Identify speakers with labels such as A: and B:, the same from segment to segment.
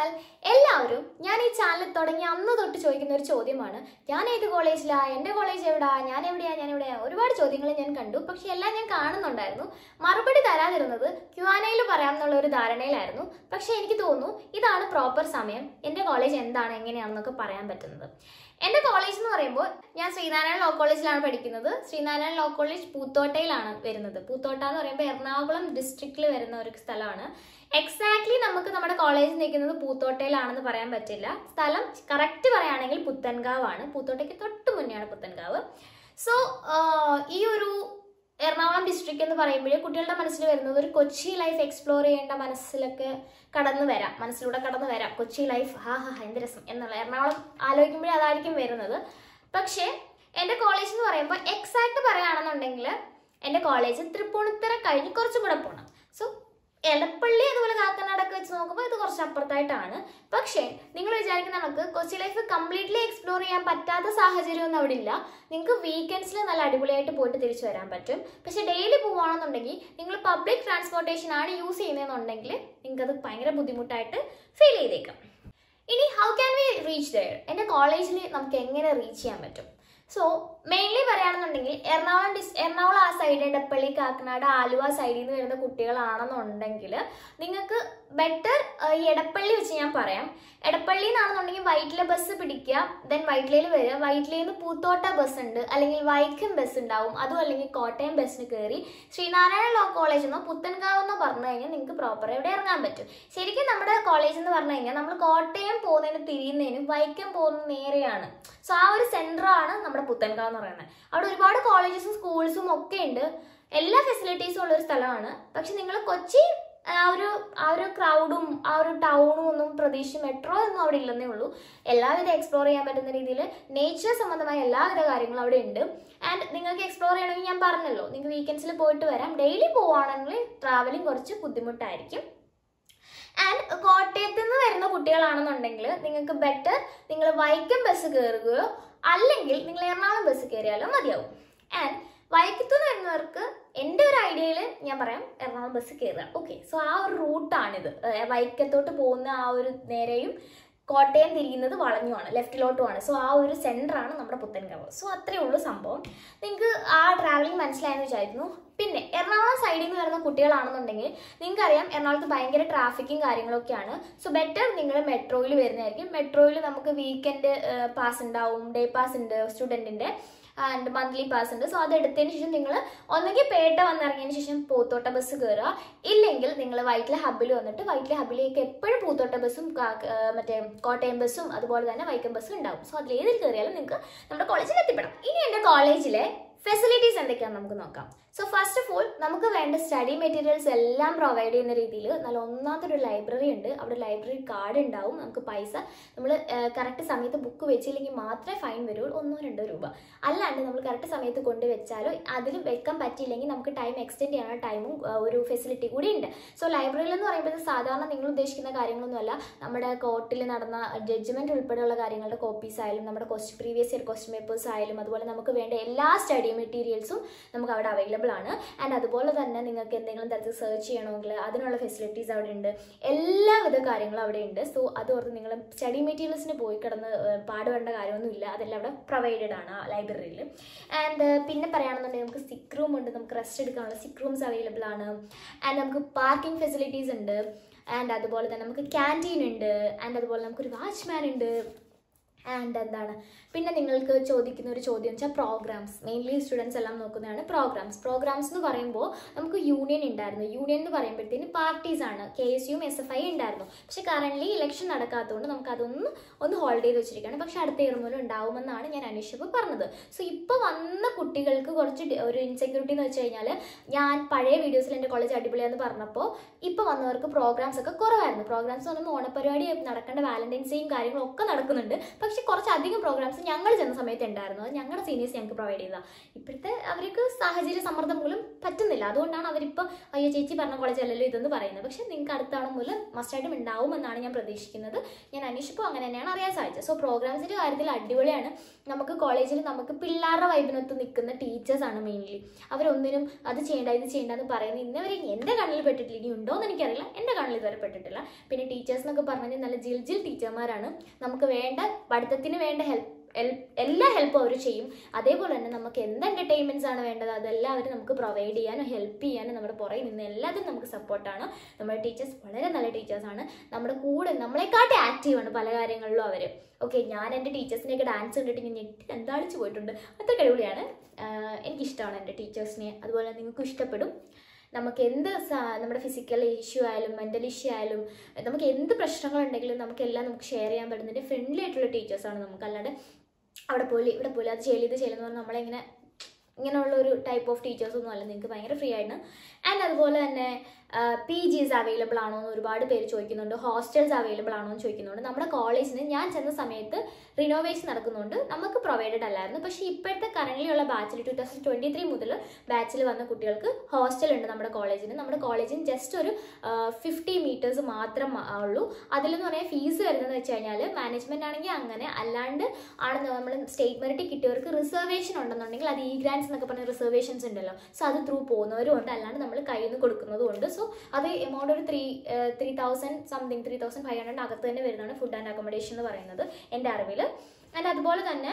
A: വെച്ചാൽ എല്ലാവരും ഞാൻ ഈ ചാനൽ തുടങ്ങി അന്ന് തൊട്ട് ചോദിക്കുന്ന ഒരു ചോദ്യമാണ് ഞാൻ ഏത് കോളേജിലാ എൻ്റെ കോളേജ് എവിടാ ഞാൻ എവിടെയാ ഞാൻ എവിടെയാ ഒരുപാട് ചോദ്യങ്ങൾ ഞാൻ കണ്ടു പക്ഷെ എല്ലാം ഞാൻ കാണുന്നുണ്ടായിരുന്നു മറുപടി തരാതിരുന്നത് ക്യുവാനയിൽ പറയാമെന്നുള്ള ഒരു ധാരണയിലായിരുന്നു പക്ഷെ എനിക്ക് തോന്നുന്നു ഇതാണ് പ്രോപ്പർ സമയം എൻ്റെ കോളേജ് എന്താണ് എങ്ങനെയാണെന്നൊക്കെ പറയാൻ പറ്റുന്നത് എൻ്റെ കോളേജ് എന്ന് പറയുമ്പോൾ ഞാൻ ശ്രീനാരായണ ലോ കോളേജിലാണ് പഠിക്കുന്നത് ശ്രീനാരായണ ലോ കോളേജ് പൂത്തോട്ടയിലാണ് വരുന്നത് പൂത്തോട്ട എന്ന് പറയുമ്പോൾ എറണാകുളം ഡിസ്ട്രിക്റ്റിൽ വരുന്ന ഒരു സ്ഥലമാണ് എക്സാക്ട്ലി നമുക്ക് നമ്മുടെ കോളേജ് നിൽക്കുന്നത് പൂത്തോട്ടയിലാണെന്ന് പറയാൻ പറ്റില്ല സ്ഥലം കറക്റ്റ് പറയുകയാണെങ്കിൽ പുത്തൻകാവാണ് പൂത്തോട്ടയ്ക്ക് തൊട്ട് മുന്നെയാണ് പുത്തൻകാവ് സോ ഈ ഒരു എറണാകുളം ഡിസ്ട്രിക്ട് എന്ന് പറയുമ്പോൾ കുട്ടികളുടെ മനസ്സിൽ വരുന്നത് ഒരു കൊച്ചി ലൈഫ് എക്സ്പ്ലോർ ചെയ്യേണ്ട മനസ്സിലൊക്കെ കടന്നു വരാം മനസ്സിലൂടെ കടന്നു വരാം കൊച്ചി ലൈഫ് ഹാ ഹാ എന്ത് രസം എന്നുള്ള എറണാകുളം ആലോചിക്കുമ്പോഴേ അതായിരിക്കും വരുന്നത് പക്ഷേ എൻ്റെ കോളേജ് എന്ന് പറയുമ്പോൾ എക്സാക്ട് പറയുകയാണെന്നുണ്ടെങ്കിൽ എൻ്റെ കോളേജ് തൃപ്പൂണിത്തറ കഴിഞ്ഞ് കുറച്ചും കൂടെ പോകണം സോ എലപ്പള്ളി അതുപോലെ കാക്കനാടൊക്കെ വെച്ച് നോക്കുമ്പോൾ ഇത് കുറച്ച് അപ്പുറത്തായിട്ടാണ് പക്ഷേ നിങ്ങൾ വിചാരിക്കുന്ന നമുക്ക് കൊച്ചി ലൈഫ് കംപ്ലീറ്റ്ലി എക്സ്പ്ലോർ ചെയ്യാൻ പറ്റാത്ത സാഹചര്യമൊന്നും അവിടെ ഇല്ല നിങ്ങൾക്ക് വീക്കെൻഡ്സിൽ നല്ല അടിപൊളിയായിട്ട് പോയിട്ട് തിരിച്ചു വരാൻ പറ്റും പക്ഷെ ഡെയിലി പോവുകയാണെന്നുണ്ടെങ്കിൽ നിങ്ങൾ പബ്ലിക് ട്രാൻസ്പോർട്ടേഷൻ ആണ് യൂസ് ചെയ്യുന്നതെന്നുണ്ടെങ്കിൽ നിങ്ങൾക്ക് അത് ഭയങ്കര ബുദ്ധിമുട്ടായിട്ട് ഫീൽ ചെയ്തേക്കാം ഇനി how can we reach there എൻ്റെ കോളേജിൽ നമുക്ക് എങ്ങനെ റീച്ച് ചെയ്യാൻ പറ്റും സോ മെയിൻലി പറയുകയാണെന്നുണ്ടെങ്കിൽ എറണാകുളം ഡിസ് എറണാകുളം ആ സൈഡ് എടപ്പള്ളി കാക്കനാട് ആലുവ സൈഡിൽ നിന്ന് വരുന്ന കുട്ടികളാണെന്നുണ്ടെങ്കിൽ നിങ്ങൾക്ക് ബെറ്റർ ഈ എടപ്പള്ളി വെച്ച് ഞാൻ പറയാം എടപ്പള്ളി നിന്നാണെന്നുണ്ടെങ്കിൽ വൈറ്റില ബസ് പിടിക്കുക ദെൻ വൈറ്റിലയിൽ വരിക വൈറ്റിലയിൽ നിന്ന് പൂത്തോട്ട ബസ് ഉണ്ട് അല്ലെങ്കിൽ വൈക്കം ബസ് ഉണ്ടാവും അതും അല്ലെങ്കിൽ കോട്ടയം ബസ്സിന് കയറി ശ്രീനാരായണ ലോ കോളേജ് എന്നോ പുത്തൻകാവ് എന്നോ പറഞ്ഞു കഴിഞ്ഞാൽ നിങ്ങൾക്ക് പ്രോപ്പർ എവിടെ ഇറങ്ങാൻ പറ്റും ശരിക്കും നമ്മുടെ കോളേജ് എന്ന് പറഞ്ഞു കഴിഞ്ഞാൽ നമ്മൾ കോട്ടയം പോകുന്നതിന് തിരിയുന്നതിനും വൈക്കം പോകുന്ന നേരെയാണ് സോ ആ ഒരു സെന്റർ ആണ് നമ്മുടെ പുത്തൻകാവ് എന്ന് പറയുന്നത് അവിടെ ഒരുപാട് കോളേജസും സ്കൂൾസും ഒക്കെ ഉണ്ട് എല്ലാ ഫെസിലിറ്റീസും ഉള്ള ഒരു സ്ഥലമാണ് പക്ഷെ നിങ്ങൾ കൊച്ചി ആ ഒരു ആ ഒരു ക്രൗഡും ആ ഒരു ടൗണും ഒന്നും പ്രതീക്ഷിച്ച് മെട്രോ ഒന്നും അവിടെ ഇല്ലെന്നേ ഉള്ളൂ എല്ലാവിധ എക്സ്പ്ലോർ ചെയ്യാൻ പറ്റുന്ന രീതിയിൽ നേച്ചർ സംബന്ധമായ എല്ലാവിധ കാര്യങ്ങളും അവിടെ ഉണ്ട് ആൻഡ് നിങ്ങൾക്ക് എക്സ്പ്ലോർ ചെയ്യണമെങ്കിൽ ഞാൻ പറഞ്ഞല്ലോ നിങ്ങൾക്ക് വീക്കെൻഡ്സിൽ പോയിട്ട് വരാം ഡെയിലി പോവുകയാണെങ്കിൽ ട്രാവലിംഗ് കുറച്ച് ബുദ്ധിമുട്ടായിരിക്കും ആൻഡ് കോട്ടയത്ത് നിന്ന് വരുന്ന കുട്ടികളാണെന്നുണ്ടെങ്കിൽ നിങ്ങൾക്ക് ബെറ്റർ നിങ്ങൾ വൈക്കം ബസ് കയറുകയോ അല്ലെങ്കിൽ നിങ്ങൾ എറണാകുളം ബസ് കയറിയാലോ മതിയാവും ആൻഡ് വൈക്കത്തു നിന്ന് വരുന്നവർക്ക് എൻ്റെ ഒരു ഐഡിയയിൽ ഞാൻ പറയാം എറണാകുളം ബസ് കയറുക ഓക്കെ സോ ആ ഒരു റൂട്ടാണിത് ഏർ വൈക്കത്തോട്ട് പോകുന്ന ആ ഒരു നേരെയും കോട്ടയം തിരിയുന്നത് വളഞ്ഞുമാണ് ലെഫ്റ്റിലോട്ടുമാണ് സോ ആ ഒരു സെൻറ്ററാണ് നമ്മുടെ പുത്തൻകാവ് സോ അത്രയേ ഉള്ളൂ സംഭവം നിങ്ങൾക്ക് ആ ട്രാവലിംഗ് മനസ്സിലായെന്ന് വിചാരിക്കുന്നു പിന്നെ എറണാകുളം സൈഡിൽ നിന്ന് വരുന്ന കുട്ടികളാണെന്നുണ്ടെങ്കിൽ നിങ്ങൾക്കറിയാം എറണാകുളത്ത് ഭയങ്കര ട്രാഫിക്കും കാര്യങ്ങളൊക്കെയാണ് സോ ബെറ്റർ നിങ്ങൾ മെട്രോയിൽ വരുന്നതായിരിക്കും മെട്രോയിൽ നമുക്ക് വീക്കെൻഡ് പാസ് ഉണ്ടാവും ഡേ പാസ് ഉണ്ട് സ്റ്റുഡൻറ്റിൻ്റെ ആൻഡ് മന്ത്ലി പാസ് ഉണ്ട് സോ അത് എടുത്തതിന് ശേഷം നിങ്ങൾ ഒന്നെങ്കിൽ പേട്ട വന്നിറങ്ങിയതിന് ശേഷം പൂത്തോട്ട ബസ് കയറുക ഇല്ലെങ്കിൽ നിങ്ങൾ വൈറ്റില ഹബ്ബിൽ വന്നിട്ട് വൈറ്റില ഹബ്ബിലേക്ക് എപ്പോഴും പൂത്തോട്ട ബസ്സും കാ- ആ, മറ്റേ കോട്ടയം ബസ്സും അതുപോലെ തന്നെ വൈക്കം ബസ്സും ഉണ്ടാവും സോ അതിൽ ഏതിൽ കയറിയാലും നിങ്ങൾക്ക് നമ്മുടെ കോളേജിൽ എത്തിപ്പെടാം ഇനി എൻ്റെ കോളേജിലെ ഫെസിലിറ്റീസ് എന്തൊക്കെയാണെന്ന് നമുക്ക് നോക്കാം സോ ഫസ്റ്റ് ഓഫ് ഓൾ നമുക്ക് വേണ്ട സ്റ്റഡി മെറ്റീരിയൽസ് എല്ലാം പ്രൊവൈഡ് ചെയ്യുന്ന രീതിയിൽ നല്ല ഒന്നാമത്തെ ഒരു ലൈബ്രറി ഉണ്ട് അവിടെ ലൈബ്രറി കാർഡ് ഉണ്ടാവും നമുക്ക് പൈസ നമ്മൾ കറക്റ്റ് സമയത്ത് ബുക്ക് വെച്ചില്ലെങ്കിൽ മാത്രമേ ഫൈൻ വരുള്ളൂ ഒന്നോ രണ്ടോ രൂപ അല്ലാണ്ട് നമ്മൾ കറക്റ്റ് സമയത്ത് കൊണ്ട് വെച്ചാലോ അതിൽ വെക്കാൻ പറ്റിയില്ലെങ്കിൽ നമുക്ക് ടൈം എക്സ്റ്റെൻഡ് ചെയ്യാനുള്ള ടൈമും ഒരു ഫെസിലിറ്റി കൂടി ഉണ്ട് സോ ലൈബ്രറിയിൽ എന്ന് പറയുമ്പോൾ സാധാരണ നിങ്ങൾ ഉദ്ദേശിക്കുന്ന കാര്യങ്ങളൊന്നുമല്ല നമ്മുടെ കോർട്ടിൽ നടന്ന ജഡ്ജ്മെന്റ് ഉൾപ്പെടെയുള്ള കാര്യങ്ങളുടെ കോപ്പീസ് ആയാലും നമ്മുടെ quest previous year question papers ആയാലും അതുപോലെ നമുക്ക് വേണ്ട എല്ലാ സ്റ്റഡി മെറ്റീരിയൽസും നമുക്ക് അവിടെ അവൈലബിൾ ആണ് ആൻഡ് അതുപോലെ തന്നെ നിങ്ങൾക്ക് എന്തെങ്കിലും തരത്തിൽ സെർച്ച് ചെയ്യണമെങ്കിൽ അതിനുള്ള ഫെസിലിറ്റീസ് അവിടെ ഉണ്ട് എല്ലാവിധ കാര്യങ്ങളും അവിടെ ഉണ്ട് സോ അത് ഓർത്ത് നിങ്ങൾ സ്റ്റഡി മെറ്റീരിയൽസിന് പോയി കിടന്ന് ഏഹ്, പാടുപെടേണ്ട കാര്യമൊന്നുമില്ല അതെല്ലാം അവിടെ പ്രൊവൈഡഡ് ആണ് ആ ലൈബ്രറിയിൽ ആൻഡ് പിന്നെ പറയുകയാണെന്നുണ്ടെങ്കിൽ നമുക്ക് സിക്ക് റൂം ഉണ്ട് നമുക്ക് റെസ്റ്റ് എടുക്കാനുള്ള സിക്ക് റൂംസ് അവൈലബിൾ ആണ് ആൻഡ് നമുക്ക് പാർക്കിംഗ് ഫെസിലിറ്റീസ് ഉണ്ട് ആൻഡ് അതുപോലെ തന്നെ നമുക്ക് ക്യാൻറ്റീൻ ഉണ്ട് ആൻഡ് അതുപോലെ നമുക്കൊരു വാച്ച്മാൻ ഉണ്ട് ആൻഡ് എന്താണ് പിന്നെ നിങ്ങൾക്ക് ചോദിക്കുന്ന ഒരു ചോദ്യം വെച്ചാൽ പ്രോഗ്രാംസ് മെയിൻലി സ്റ്റുഡൻസ് എല്ലാം നോക്കുന്നതാണ് പ്രോഗ്രാംസ് പ്രോഗ്രാംസ് എന്ന് പറയുമ്പോൾ നമുക്ക് യൂണിയൻ ഉണ്ടായിരുന്നു യൂണിയൻ എന്ന് പറയുമ്പോഴത്തേന് പാർട്ടീസ് ആണ് കെ എസ് യും എസ് എഫ് ഐ ഉണ്ടായിരുന്നു പക്ഷെ കറൻ്റ്ലി ഇലക്ഷൻ നടക്കാത്തതുകൊണ്ട് നമുക്ക് അതൊന്ന് ഒന്ന് ഹോൾഡ് ചെയ്ത് വെച്ചിരിക്കുകയാണ് പക്ഷെ അടുത്ത ഇയർ മുതൽ ഉണ്ടാവുമെന്നാണ് ഞാൻ അന്വേഷിച്ചപ്പോൾ പറഞ്ഞത് സോ ഇപ്പോൾ വന്ന കുട്ടികൾക്ക് കുറച്ച് ഡി- ഒരു ഇൻസെക്യൂരിറ്റി എന്ന് വെച്ച് കഴിഞ്ഞാൽ ഞാൻ പഴയ വീഡിയോസിൽ എൻ്റെ കോളേജ് അടിപൊളിയാന്ന് പറഞ്ഞപ്പോൾ ഇപ്പോൾ വന്നവർക്ക് പ്രോഗ്രാംസ് ഒക്കെ കുറവായിരുന്നു പ്രോഗ്രാംസ് എന്ന് പറയുമ്പോൾ ഓണപരിപാടി നടക്കേണ്ട വാലന്റൈൻസ് ഡേയും കാര്യങ്ങളും ഒക്കെ നടക്കുന്നുണ്ട് പക്ഷെ പക്ഷെ കുറച്ചധികം പ്രോഗ്രാംസ് ഞങ്ങൾ ചെന്ന സമയത്ത് ഉണ്ടായിരുന്നു അത് ഞങ്ങളുടെ സീനിയേഴ്സ് ഞങ്ങൾക്ക് പ്രൊവൈഡ് ചെയ്തതാണ് ഇപ്പോഴത്തെ അവർക്ക് സാഹചര്യ സമ്മർദ്ദം മൂലം പറ്റുന്നില്ല അതുകൊണ്ടാണ് അവരിപ്പോൾ അയ്യോ ചേച്ചി പറഞ്ഞ കോളേജ് അല്ലല്ലോ ഇതെന്ന് പറയുന്നത് പക്ഷെ നിങ്ങൾക്ക് അടുത്ത തവണ മുതൽ മസ്റ്റായിട്ടും ഉണ്ടാവുമെന്നാണ് ഞാൻ പ്രതീക്ഷിക്കുന്നത് ഞാൻ അന്വേഷിച്ചപ്പോൾ അങ്ങനെ തന്നെയാണ് അറിയാൻ സാധിച്ചത് സോ പ്രോഗ്രാംസിൻ്റെ കാര്യത്തിൽ അടിപൊളിയാണ് നമുക്ക് കോളേജിൽ നമുക്ക് പിള്ളേരുടെ വൈബിനൊത്ത് നിൽക്കുന്ന ടീച്ചേഴ്സാണ് മെയിൻലി അവരൊന്നിനും അത് ചെയ്യേണ്ട ഇത് ചെയ്യേണ്ട എന്ന് പറയുന്നത് ഇന്നവരെ എൻ്റെ കണ്ണിൽ പെട്ടിട്ടില്ല ഇനി ഉണ്ടോ എന്ന് എനിക്കറിയില്ല എൻ്റെ കണ്ണിൽ ഇതുവരെ പെട്ടിട്ടില്ല പിന്നെ ടീച്ചേഴ്സ് എന്നൊക്കെ പറഞ്ഞാൽ നല്ല ജിൽ ജിൽ ടീച്ചർമാരാണ് നമുക്ക് വേണ്ട പഠിത്തത്തിന് വേണ്ട ഹെൽപ്പ് എല്ലാ ഹെൽപ്പും അവർ ചെയ്യും അതേപോലെ തന്നെ നമുക്ക് എന്ത് എൻ്റർടൈൻമെൻറ്റ്സ് ആണ് വേണ്ടത് അതെല്ലാം അവർ നമുക്ക് പ്രൊവൈഡ് ചെയ്യാനും ഹെൽപ്പ് ചെയ്യാനും നമ്മുടെ പുറകെ നിന്ന് എല്ലാത്തിനും നമുക്ക് സപ്പോർട്ടാണ് നമ്മുടെ ടീച്ചേഴ്സ് വളരെ നല്ല ടീച്ചേഴ്സാണ് നമ്മുടെ കൂടെ നമ്മളെക്കാട്ടി ആക്റ്റീവാണ് പല കാര്യങ്ങളിലും അവർ ഓക്കെ ഞാൻ എൻ്റെ ടീച്ചേഴ്സിനെയൊക്കെ ഡാൻസ് കണ്ടിട്ട് ഞാൻ ഞെട്ടി എന്താളിച്ച് പോയിട്ടുണ്ട് അത്ര അടിപൊളിയാണ് ആഹ് എനിക്കിഷ്ടമാണ് എൻ്റെ ടീച്ചേഴ്സിനെ അതുപോലെ നിങ്ങൾക്കും ഇഷ്ടപ്പെടും നമുക്ക് എന്ത് സ- നമ്മുടെ ഫിസിക്കൽ ഇഷ്യൂ ആയാലും മെൻ്റൽ ഇഷ്യൂ ആയാലും നമുക്ക് എന്ത് പ്രശ്നങ്ങളുണ്ടെങ്കിലും നമുക്കെല്ലാം നമുക്ക് ഷെയർ ചെയ്യാൻ പറ്റുന്നതിൻ്റെ ഫ്രണ്ട്ലി ആയിട്ടുള്ള ടീച്ചേഴ്സാണ് നമുക്ക് അല്ലാതെ അവിടെ പോലെ ഇവിടെ പോലെ അത് ചെയ്യല് ഇത് ചെയ്യലെന്ന് പറഞ്ഞാൽ നമ്മളിങ്ങനെ ഇങ്ങനെയുള്ള ഒരു ടൈപ്പ് ഓഫ് ടീച്ചേഴ്സ് ഒന്നും അല്ല നിങ്ങൾക്ക് ഭയങ്കര ഫ്രീ ആണ് ആൻഡ് അതുപോലെ തന്നെ പി ജിസ് അവൈലബിൾ ആണോ എന്ന് ഒരുപാട് പേര് ചോദിക്കുന്നുണ്ട് ഹോസ്റ്റൽസ് അവൈലബിൾ ആണോ എന്ന് ചോദിക്കുന്നുണ്ട് നമ്മുടെ കോളേജിന് ഞാൻ ചെന്ന സമയത്ത് റിനോവേഷൻ നടക്കുന്നുണ്ട് നമുക്ക് പ്രൊവൈഡഡ് അല്ലായിരുന്നു പക്ഷേ ഇപ്പോഴത്തെ കറൻ്റ് ഉള്ള ബാച്ചിൽ ടു തൗസൻഡ് ട്വൻറ്റി ത്രീ മുതൽ ബാച്ചിൽ വന്ന കുട്ടികൾക്ക് ഹോസ്റ്റൽ ഉണ്ട് നമ്മുടെ കോളേജിന് നമ്മുടെ കോളേജിന് ജസ്റ്റ് ഒരു ഫിഫ്റ്റി മീറ്റേഴ്സ് മാത്രം ഉള്ളൂ അതിലെന്ന് പറയാൻ ഫീസ് വരുന്നതെന്ന് വെച്ച് കഴിഞ്ഞാൽ മാനേജ്മെന്റ് ആണെങ്കിൽ അങ്ങനെ അല്ലാണ്ട് ആണ് നമ്മൾ സ്റ്റേറ്റ് മെറിറ്റ് കിട്ടിയവർക്ക് റിസർവേഷൻ ഉണ്ടെന്നുണ്ടെങ്കിൽ അത് ഇ ഗ്രാൻസ് എന്നൊക്കെ പറഞ്ഞ റിസർവേഷൻസ് ഉണ്ടല്ലോ സോ അത് ത്രൂ പോകുന്നവരും ഉണ്ട് അല്ലാണ്ട് നമ്മൾ കയ്യിൽ നിന്ന് കൊടുക്കുന്നതും ഉണ്ട് സോ അത് എമൗണ്ട് ഒരു three three thousand something three thousand five hundred അകത്ത് തന്നെ വരുന്നതാണ് ഫുഡ് ആൻഡ് അക്കോമഡേഷൻ എന്ന് പറയുന്നത് എൻ്റെ അറിവിൽ ആൻഡ് അതുപോലെ തന്നെ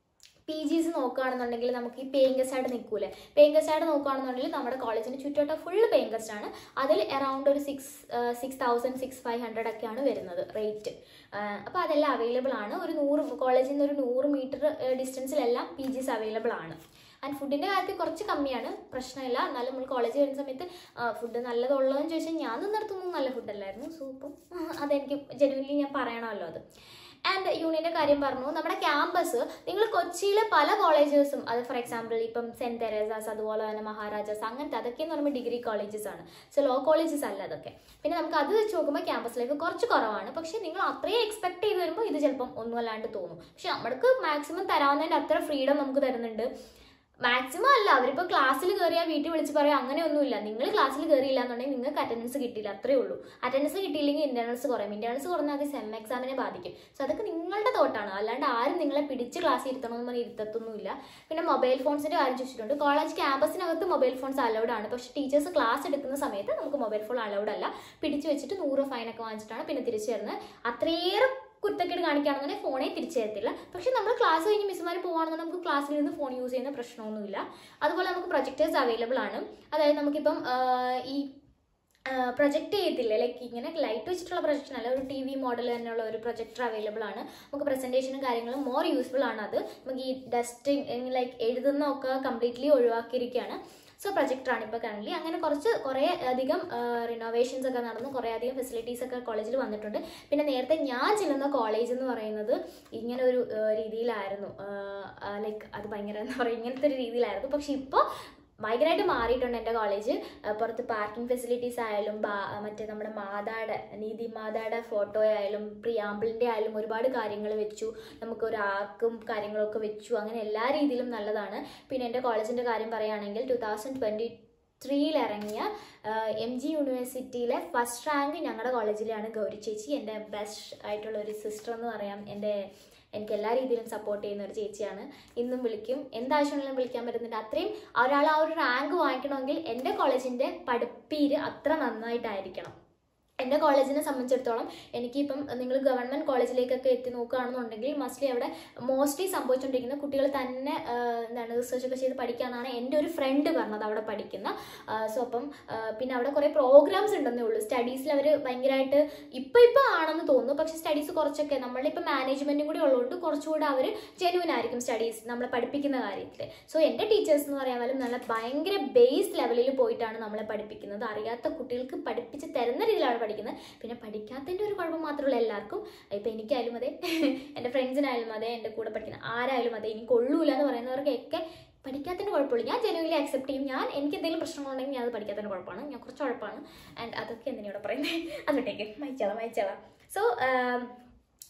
A: പി ജിസ് നോക്കുകയാണെന്നുണ്ടെങ്കിൽ നമുക്ക് ഈ പേയിങ് ഗസ്റ്റ് ആയിട്ട് നിൽക്കൂലേ പേയിങ് ഗസ്റ്റ് ആയിട്ട് നോക്കുകയാണെന്നുണ്ടെങ്കിൽ നമ്മുടെ കോളേജിന് ചുറ്റോട്ട ഫുള്ള് പേയിങ് ഗസ്റ്റ് ആണ് അതിൽ അറൗണ്ട് ഒരു six six thousand six five hundred ഒക്കെയാണ് വരുന്നത് റേറ്റ് അപ്പോൾ അതെല്ലാം അവൈലബിൾ ആണ് ഒരു നൂറ് കോളേജിൽ നിന്ന് ഒരു നൂറ് മീറ്റർ ഡിസ്റ്റൻസിലെല്ലാം പി ജിസ് അവൈലബിൾ ആണ് ആൻഡ് ഫുഡിൻ്റെ കാര്യത്തിൽ കുറച്ച് കമ്മിയാണ് പ്രശ്നമില്ല എന്നാലും നമ്മൾ കോളേജിൽ വരുന്ന സമയത്ത് ഫുഡ് നല്ലതുള്ളതെന്ന് ചോദിച്ചാൽ ഞാൻ നിന്നിടത്തൊന്നും നല്ല ഫുഡല്ലായിരുന്നു സോ ഇപ്പം അതെനിക്ക് ജെനുവൻലി ഞാൻ പറയണമല്ലോ അത് ആൻഡ് യൂണിയൻ്റെ കാര്യം പറഞ്ഞു നമ്മുടെ ക്യാമ്പസ് നിങ്ങൾ കൊച്ചിയിലെ പല കോളേജസും അത് ഫോർ എക്സാമ്പിൾ ഇപ്പം സെൻറ്റ് തെരേസാസ് അതുപോലെ തന്നെ മഹാരാജാസ് അങ്ങനത്തെ അതൊക്കെ എന്ന് പറയുമ്പോൾ ഡിഗ്രി കോളേജസ് ആണ് സോ ലോ കോളേജസ് അല്ല അതൊക്കെ പിന്നെ നമുക്ക് അത് വെച്ച് നോക്കുമ്പോൾ ക്യാമ്പസ് ലൈഫ് കുറച്ച് കുറവാണ് പക്ഷേ നിങ്ങൾ അത്രയും എക്സ്പെക്ട് ചെയ്ത് വരുമ്പോൾ ഇത് ചിലപ്പം ഒന്നും അല്ലാണ്ട് തോന്നും പക്ഷെ നമ്മൾക്ക് മാക്സിമം തരാവുന്നതിൻ്റെ അത്ര ഫ്രീഡം നമുക്ക് തരുന്നുണ്ട് മാക്സിമം അല്ല അവരിപ്പോൾ ക്ലാസ്സിൽ കയറിയാൽ വീട്ടിൽ വിളിച്ച് പറയാം അങ്ങനെയൊന്നുമില്ല നിങ്ങൾ ക്ലാസ്സിൽ കയറിയില്ല എന്നുണ്ടെങ്കിൽ നിങ്ങൾക്ക് അറ്റൻഡൻസ് കിട്ടിയില്ല അത്രേ ഉള്ളൂ അറ്റൻഡൻസ് കിട്ടിയില്ലെങ്കിൽ ഇന്റേണൽസ് കുറയും ഇന്റേണൽസ് കുറഞ്ഞാൽ അത് സെം എക്സാമിനെ ബാധിക്കും സോ അതൊക്കെ നിങ്ങളുടെ തോട്ടാണ് അല്ലാണ്ട് ആരും നിങ്ങളെ പിടിച്ച് ക്ലാസ് ഇരുത്തണമെന്ന് പറഞ്ഞ് ഇരുത്തത്തൊന്നുമില്ല പിന്നെ മൊബൈൽ ഫോൺസിന്റെ കാര്യം ചോദിച്ചിട്ടുണ്ട് കോളേജ് ക്യാമ്പസിനകത്ത് മൊബൈൽ ഫോൺസ് അലൗഡ് ആണ് പക്ഷേ ടീച്ചേഴ്സ് ക്ലാസ് എടുക്കുന്ന സമയത്ത് നമുക്ക് മൊബൈൽ ഫോൺ അലൗഡ് അല്ല പിടിച്ചു വെച്ചിട്ട് നൂറ് ഫൈനൊക്കെ വാങ്ങിച്ചിട്ടാണ് പിന്നെ തിരിച്ചു തരുന്നത് അത്രയേറെ കുരുത്തക്കേട് കാണിക്കുകയാണെന്നുണ്ടെങ്കിൽ ഫോണേ തിരിച്ചു തരത്തില്ല പക്ഷെ നമ്മൾ ക്ലാസ് കഴിഞ്ഞ് മിസ്സുമാർ പോകുകയാണെന്നുണ്ടെങ്കിൽ നമുക്ക് ക്ലാസ്സിൽ നിന്ന് ഫോൺ യൂസ് ചെയ്യുന്ന പ്രശ്നമൊന്നുമില്ല അതുപോലെ നമുക്ക് പ്രൊജക്ടേഴ്സ് അവൈലബിൾ ആണ് അതായത് നമുക്കിപ്പം ആ, ഈ പ്രൊജക്റ്റ് ചെയ്യത്തില്ലേ ലൈക്ക് ഇങ്ങനെ ലൈറ്റ് വെച്ചിട്ടുള്ള പ്രൊജക്ഷൻ അല്ല ഒരു ടി വി മോഡൽ തന്നെയുള്ള ഒരു പ്രൊജക്ടർ അവൈലബിൾ ആണ് നമുക്ക് പ്രസന്റേഷനും കാര്യങ്ങളും മോർ യൂസ്ഫുൾ ആണ് അത് നമുക്ക് ഈ ഡസ്റ്റിങ് ലൈക്ക് എഴുതുന്നതൊക്കെ കംപ്ലീറ്റ്ലി ഒഴിവാക്കിയിരിക്കുകയാണ് സോ പ്രൊജക്ടറാണ് ഇപ്പോൾ കറന്റ് അങ്ങനെ കുറച്ച് കുറേ അധികം റിനോവേഷൻസ് ഒക്കെ നടന്നു കുറേ അധികം ഫെസിലിറ്റീസ് ഒക്കെ കോളേജിൽ വന്നിട്ടുണ്ട് പിന്നെ നേരത്തെ ഞാൻ ചെല്ലുന്ന കോളേജ് എന്ന് പറയുന്നത് ഇങ്ങനെ ഒരു ആ, രീതിയിലായിരുന്നു ലൈക്ക് അത് ഭയങ്കര എന്താ പറയുക ഇങ്ങനത്തെ ഒരു രീതിയിലായിരുന്നു പക്ഷെ ഇപ്പോൾ ഭയങ്കരമായിട്ട് മാറിയിട്ടുണ്ട് എൻ്റെ കോളേജ് പുറത്ത് പാർക്കിംഗ് ഫെസിലിറ്റീസ് ആയാലും ബാ- മറ്റേ നമ്മുടെ മാതാടെ നീതി മാതാടെ ഫോട്ടോ ആയാലും പ്രിയാമ്പിളിൻ്റെ ആയാലും ഒരുപാട് കാര്യങ്ങൾ വെച്ചു നമുക്ക് ഒരു ആർക്കും കാര്യങ്ങളൊക്കെ വെച്ചു അങ്ങനെ എല്ലാ രീതിയിലും നല്ലതാണ് പിന്നെ എൻ്റെ കോളേജിൻ്റെ കാര്യം പറയുകയാണെങ്കിൽ ടു തൗസൻഡ് ട്വൻറ്റി ത്രീയിൽ ഇറങ്ങിയ എം ജി യൂണിവേഴ്സിറ്റിയിലെ ഫസ്റ്റ് റാങ്ക് ഞങ്ങളുടെ കോളേജിലാണ് ഗൗരി ചേച്ചി എൻ്റെ ബെസ്റ്റ് ആയിട്ടുള്ള ഒരു സിസ്റ്റർ എന്ന് പറയാം എൻ്റെ എനിക്ക് എല്ലാ രീതിയിലും സപ്പോർട്ട് ചെയ്യുന്ന ഒരു ചേച്ചിയാണ് ഇന്നും വിളിക്കും എന്താവശ്യമുണ്ടെങ്കിലും വിളിക്കാൻ പറ്റുന്നുണ്ട് അത്രയും ഒരാൾ ആ ഒരു റാങ്ക് വാങ്ങിക്കണമെങ്കിൽ എൻ്റെ കോളേജിൻ്റെ പഠിപ്പീര് അത്ര നന്നായിട്ടായിരിക്കണം എൻ്റെ കോളേജിനെ സംബന്ധിച്ചിടത്തോളം എനിക്കിപ്പം നിങ്ങൾ ഗവൺമെൻറ് കോളേജിലേക്കൊക്കെ എത്തി നോക്കുകയാണെന്നുണ്ടെങ്കിൽ മസ്റ്റ്ലി അവിടെ മോസ്റ്റ്ലി സംഭവിച്ചുകൊണ്ടിരിക്കുന്ന കുട്ടികൾ തന്നെ ആ, എന്താണ് റിസർച്ച് ഒക്കെ ചെയ്ത് പഠിക്കാമെന്നാണ് എൻ്റെ ഒരു ഫ്രണ്ട് പറഞ്ഞത് അവിടെ പഠിക്കുന്ന സോ അപ്പം ആ, പിന്നെ അവിടെ കുറേ പ്രോഗ്രാംസ് ഉണ്ടെന്നേ ഉള്ളൂ സ്റ്റഡീസിൽ അവർ ഭയങ്കരമായിട്ട് ഇപ്പം ഇപ്പം ആണെന്ന് തോന്നുന്നു പക്ഷേ സ്റ്റഡീസ് കുറച്ചൊക്കെ നമ്മളുടെ ഇപ്പം മാനേജ്മെൻറ്റും കൂടി ഉള്ളതുകൊണ്ട് കുറച്ചുകൂടെ അവർ ജെനുവിൻ ആയിരിക്കും സ്റ്റഡീസ് നമ്മളെ പഠിപ്പിക്കുന്ന കാര്യത്തിൽ സോ എൻ്റെ ടീച്ചേഴ്സ് എന്ന് പറയാൻ പോലും നല്ല ഭയങ്കര ബേസ് ലെവലിൽ പോയിട്ടാണ് നമ്മളെ പഠിപ്പിക്കുന്നത് അറിയാത്ത കുട്ടികൾക്ക് പഠിപ്പിച്ച് തരുന്ന രീതിയിലാണ് പഠിക്കുന്നത് പിന്നെ പഠിക്കാത്തതിൻ്റെ ഒരു കുഴപ്പം മാത്രമുള്ള എല്ലാവർക്കും ഇപ്പം എനിക്കായാലും അതെ എൻ്റെ ഫ്രണ്ട്സിനായാലും അതെ എൻ്റെ കൂടെ പഠിക്കുന്ന ആരായാലും അതെ ഇനി കൊള്ളൂല എന്ന് പറയുന്നവർക്കൊക്കെ പഠിക്കാത്തതിൻ്റെ കുഴപ്പമില്ല ഞാൻ ജനുവലി അക്സെപ്റ്റ് ചെയ്യും ഞാൻ എനിക്ക് എന്തെങ്കിലും പ്രശ്നങ്ങളുണ്ടെങ്കിൽ ഞാൻ അത് പഠിക്കാത്തതിൻ്റെ കുഴപ്പമാണ് ഞാൻ കുറച്ച് കുഴപ്പമാണ് ആൻഡ് അതൊക്കെ എന്തിനാ ഇവിടെ പറയുന്നത് അത് വിട്ടേക്ക് മയച്ചോളാം മയച്ചോളാം സോ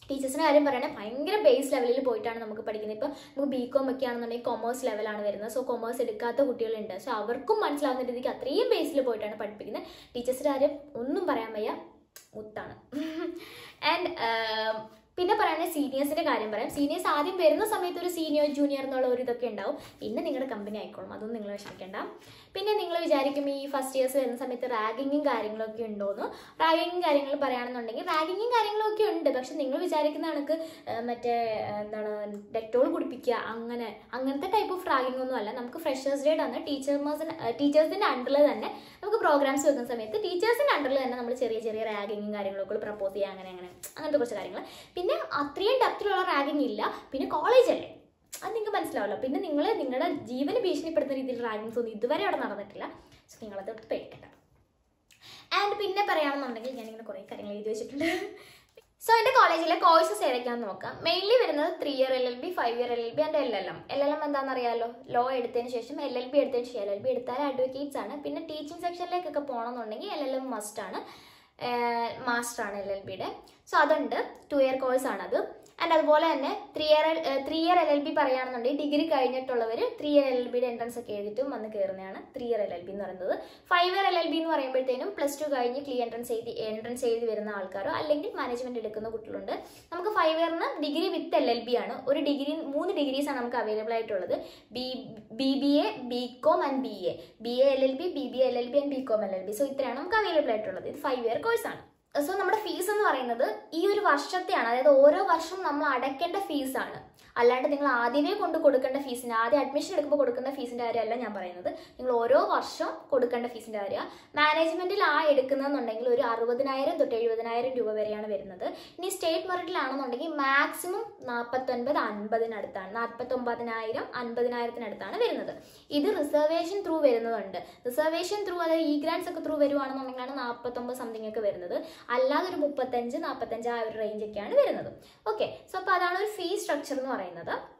A: ടീച്ചേഴ്സിൻ്റെ കാര്യം പറയുകയാണെങ്കിൽ ഭയങ്കര ബേസ് ലെവലിൽ പോയിട്ടാണ് നമുക്ക് പഠിക്കുന്നത് ഇപ്പോൾ നമുക്ക് ബി കോം ഒക്കെ ആണെന്നുണ്ടെങ്കിൽ കൊമേഴ്സ് ലെവലാണ് വരുന്നത് സോ കൊമേഴ്സ് എടുക്കാത്ത കുട്ടികളുണ്ട് സോ അവർക്കും മനസ്സിലാവുന്ന രീതിക്ക് അത്രയും ബേസിൽ പോയിട്ടാണ് പഠിപ്പിക്കുന്നത് ടീച്ചേഴ്സിൻ്റെ കാര്യം ഒന്നും പറയാൻ വയ്യ മുത്താണ് ആൻഡ് പിന്നെ പറയുന്നത് സീനിയേഴ്സിന്റെ കാര്യം പറയാം സീനിയേഴ്സ് ആദ്യം വരുന്ന സമയത്ത് ഒരു സീനിയർ ജൂനിയർ എന്നുള്ള ഒരു ഇതൊക്കെ ഉണ്ടാവും പിന്നെ നിങ്ങളുടെ കമ്പനി ആയിക്കോളും അതൊന്നും നിങ്ങൾ വിഷമിക്കേണ്ട പിന്നെ നിങ്ങൾ വിചാരിക്കും ഈ ഫസ്റ്റ് ഇയേഴ്സ് വരുന്ന സമയത്ത് റാഗിങ്ങും കാര്യങ്ങളൊക്കെ ഉണ്ടോയെന്ന് റാഗിങ്ങും കാര്യങ്ങൾ പറയുകയാണെന്നുണ്ടെങ്കിൽ റാഗിങ്ങും കാര്യങ്ങളൊക്കെ ഉണ്ട് പക്ഷെ നിങ്ങൾ വിചാരിക്കുന്ന കണക്ക് ആ, മറ്റേ ആ, എന്താണ് ഡെറ്റോൾ കുടിപ്പിക്കുക അങ്ങനെ അങ്ങനത്തെ ടൈപ്പ് ഓഫ് റാഗിംഗ് ഒന്നും അല്ല നമുക്ക് ഫ്രഷേഴ്സ് ഡേ അന്ന് ടീച്ചേഴ്സിന് ടീച്ചേഴ്സിന്റെ അണ്ടറിൽ തന്നെ നമുക്ക് പ്രോഗ്രാംസ് വെക്കുന്ന സമയത്ത് ടീച്ചേഴ്സിന്റെ അണ്ടറിൽ തന്നെ നമ്മൾ ചെറിയ ചെറിയ റാഗിങ്ങും കാര്യങ്ങളൊക്കെ പ്രപ്പോസ് ചെയ്യുക അങ്ങനെ അങ്ങനെ അങ്ങനത്തെ കുറച്ച് കാര്യങ്ങൾ പിന്നെ അത്രയും ഡെപ്തിലുള്ള റാഗിങ് ഇല്ല പിന്നെ കോളേജ് അല്ലേ അത് നിങ്ങൾക്ക് മനസ്സിലാവല്ലോ പിന്നെ നിങ്ങൾ നിങ്ങളുടെ ജീവന് ഭീഷണിപ്പെടുത്തുന്ന രീതിയിൽ റാഗിങ്സ് ഒന്നും ഇതുവരെ അവിടെ നടന്നിട്ടില്ല സോ നിങ്ങളത് പേടിക്കണ്ട ആൻഡ് പിന്നെ പറയുകയാണെന്നുണ്ടെങ്കിൽ ഞാനിങ്ങനെ കുറേ കാര്യങ്ങൾ എഴുതി വെച്ചിട്ടുണ്ട് സോ എൻ്റെ കോളേജിലെ കോഴ്സസ് ഏതൊക്കെയാണെന്ന് നോക്കാം മെയിൻലി വരുന്നത് three year L L B five year L L B and L L M L L M എന്താണെന്ന് അറിയാലോ ലോ എടുത്തതിന് ശേഷം എൽ എൽ ബി എടുത്തതിന് ശേഷം എൽ എൽ ബി എടുത്താൽ അഡ്വക്കേറ്റ്സ് ആണ് പിന്നെ ടീച്ചിങ് സെക്ഷനിലേക്കൊക്കെ പോകണമെന്നുണ്ടെങ്കിൽ എൽ എൽ എം മസ്റ്റ് ആണ് മാസ്റ്റർ ആണ് എൽ എൽ ബിയുടെ സോ അതുണ്ട് ടു ഇയർ കോഴ്സ് ആണത് ആൻഡ് അതുപോലെ തന്നെ three year three year L L B പറയുകയാണെന്നുണ്ടെങ്കിൽ ഡിഗ്രി കഴിഞ്ഞിട്ടുള്ളവർ ത്രീ ഇയർ എൽ എൽ ബിയുടെ എൻട്രൻസ് ഒക്കെ എഴുതിയിട്ടും വന്ന് കയറുന്നതാണ് three year L L B എന്ന് പറയുന്നത് five year L L B എന്ന് പറയുമ്പോഴത്തേനും പ്ലസ് ടു കഴിഞ്ഞ് ക്ലീ എൻട്രൻസ് എഴുതി എൻട്രൻസ് എഴുതി വരുന്ന ആൾക്കാരോ അല്ലെങ്കിൽ മാനേജ്മെന്റ് എടുക്കുന്ന കുട്ടികളുണ്ട് നമുക്ക് ഫൈവ് ഇയറിന് degree with L L B ആണ് ഒരു ഡിഗ്രി മൂന്ന് ഡിഗ്രീസ് ആണ് നമുക്ക് അവൈലബിൾ ആയിട്ടുള്ളത് B B B A B com and B A B A L L B B B L L B and B com L L B so ഇത്രയാണ് നമുക്ക് available ആയിട്ടുള്ളത് ഇത് ഫൈവ് ഇയർ കോഴ്സാണ് so നമ്മുടെ fees എന്ന് പറയുന്നത് ഈ ഒരു വർഷത്തെയാണ് അതായത് ഓരോ വർഷം നമ്മൾ അടയ്ക്കേണ്ട ഫീസാണ് അല്ലാണ്ട് നിങ്ങൾ ആദ്യമേ കൊണ്ട് കൊടുക്കേണ്ട ഫീസിന് ആദ്യം അഡ്മിഷൻ എടുക്കുമ്പോൾ കൊടുക്കുന്ന ഫീസിന്റെ കാര്യമല്ല ഞാൻ പറയുന്നത് നിങ്ങൾ ഓരോ വർഷം കൊടുക്കേണ്ട ഫീസിന്റെ കാര്യമാണ് മാനേജ്മെന്റിൽ ആ എടുക്കുന്നതെന്നുണ്ടെങ്കിൽ ഒരു അറുപതിനായിരം തൊട്ട് എഴുപതിനായിരം രൂപ വരെയാണ് വരുന്നത് ഇനി സ്റ്റേറ്റ് മെറിറ്റിലാണെന്നുണ്ടെങ്കിൽ മാക്സിമം നാൽപ്പത്തൊൻപത് അൻപതിനടുത്താണ് നാൽപ്പത്തൊമ്പതിനായിരം അൻപതിനായിരത്തിനടുത്താണ് വരുന്നത് ഇത് റിസർവേഷൻ ത്രൂ വരുന്നതുണ്ട് റിസർവേഷൻ ത്രൂ അതായത് ഇ ഗ്രാൻസ് ഒക്കെ ത്രൂ വരുവാണെന്നുണ്ടെങ്കിലാണ് നാൽപ്പത്തൊമ്പത് സംതിങ് ഒക്കെ വരുന്നത് അല്ലാതെ ഒരു മുപ്പത്തഞ്ച് നാൽപ്പത്തഞ്ച് ആ ഒരു റേഞ്ച് ഒക്കെയാണ് വരുന്നത് ഓക്കെ സോ അപ്പോൾ അതാണ് ഒരു ഫീ സ്ട്രക്ചർ എന്ന് പറയുന്നത്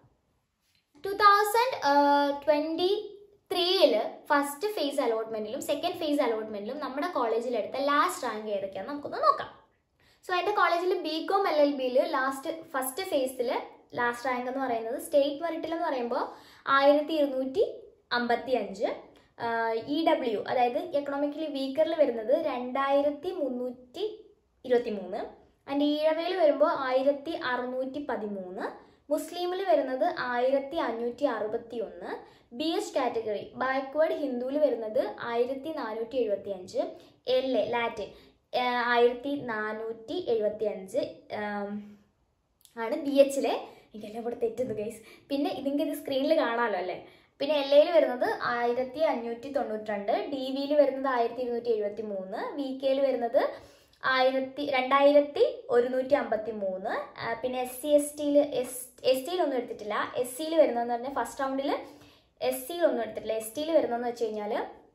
A: ടു തൗസൻഡ് ട്വൻറ്റി ത്രീയില് ഫസ്റ്റ് ഫേസ് അലോട്ട്മെന്റിലും സെക്കൻഡ് ഫേസ് അലോട്ട്മെന്റിലും നമ്മുടെ കോളേജിൽ എടുത്ത ലാസ്റ്റ് റാങ്ക് ഏതൊക്കെയാണെന്ന് നമുക്കൊന്ന് നോക്കാം സോ എൻ്റെ കോളേജിൽ ബി കോം എൽ എൽ ബിയിൽ ലാസ്റ്റ് ഫസ്റ്റ് ഫേസിൽ ലാസ്റ്റ് റാങ്ക് എന്ന് പറയുന്നത് സ്റ്റേറ്റ് മെറിറ്റിൽ എന്ന് പറയുമ്പോൾ ആയിരത്തി ഇരുന്നൂറ്റി അമ്പത്തി അഞ്ച് ഇ ഡബ്ല്യു അതായത് എക്കണോമിക്കലി വീക്കറിൽ വരുന്നത് രണ്ടായിരത്തി മുന്നൂറ്റി ഇരുപത്തി മൂന്ന് ആൻഡ് ഈഴവയിൽ വരുമ്പോൾ ആയിരത്തി അറുന്നൂറ്റി പതിമൂന്ന് മുസ്ലിമിൽ വരുന്നത് ആയിരത്തി അഞ്ഞൂറ്റി അറുപത്തി ഒന്ന് ബി എച്ച് കാറ്റഗറി ബാക്ക്വേർഡ് ഹിന്ദുവിൽ വരുന്നത് ആയിരത്തി നാനൂറ്റി എഴുപത്തി അഞ്ച് എൽ എ ലാറ്റിൻ ആയിരത്തി നാനൂറ്റി എഴുപത്തി അഞ്ച് ആണ് ബി എച്ചിലെ എനിക്കെല്ലാം കൂടെ തെറ്റുന്നു ഗൈസ് പിന്നെ ഇതിൻ്റെ ഇത് സ്ക്രീനിൽ കാണാമല്ലോ അല്ലേ പിന്നെ എൽ എയിൽ വരുന്നത് ആയിരത്തി അഞ്ഞൂറ്റി തൊണ്ണൂറ്റിരണ്ട് ഡി വിയിൽ വരുന്നത് ആയിരത്തി ഇരുന്നൂറ്റി എഴുപത്തി മൂന്ന് വി കെയിൽ വരുന്നത് ആയിരത്തി രണ്ടായിരത്തി ഒരുന്നൂറ്റി അമ്പത്തി മൂന്ന് ആ, പിന്നെ എസ് സി എസ് ടിയിൽ എസ് എസ് ടിയിൽ ഒന്നും എടുത്തിട്ടില്ല എസ് സിയിൽ വരുന്നതെന്ന് പറഞ്ഞാൽ ഫസ്റ്റ് റൗണ്ടിൽ എസ് സിയിൽ ഒന്നും എടുത്തിട്ടില്ല എസ് ടിയിൽ വരുന്നതെന്ന് വെച്ച് കഴിഞ്ഞാൽ